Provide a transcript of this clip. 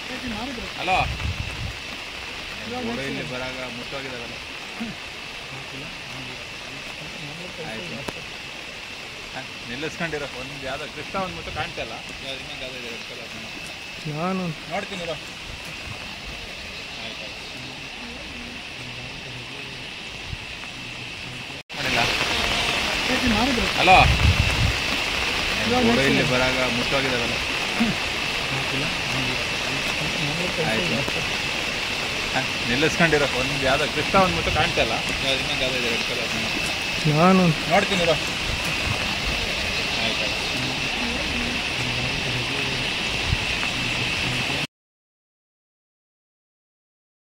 Hello ಗೋಡೆ ಇಲ್ಲಿ ಬರಾಗ ಮುಟ್ಟೋಗಿದಾವಲ್ಲ ಆಯ್ತು ಹ, ನಿಲ್ಲಿಸ್ಕೊಂಡಿರೋ ಒಂದು ಯಾವ್ದೋ ಕೃಷ್ಣ ಒಂದು ಮುಟ್ಟು ಕಾಣ್ತಲ್ಲ ಯಾವ್ದು ಇನ್ನೊಂದು ಯಾವ್ದೋ ಇದೆ red colour ದು. ನಾನು ನೋಡ್ತೀನಿ ಇರೋ ಆಯ್ತು ಮಾಡಿಲ್ಲ ಹಲೋ ಗೋಡೆ ಇಲ್ಲಿ ಬರಾಗ ಮುಟ್ಟೋಗಿದಾವಲ್ಲ ಆಯ್ತು ಹ, ನಿಲ್ಲಿಸ್ಕೊಂಡಿರೋ ಒಂದು ಯಾವ್ದೋ ಕೃಷ್ಣ ಒಂದು ಮುಟ್ಟು ಕಾಣ್ತಲ್ಲ ಯಾವ್ದು ಇನ್ನೊಂದು ಯಾವ್ದೋ ಇದೆ red colour ದು. ನಾನು ನೋಡ್ತೀನಿ ಇರೋ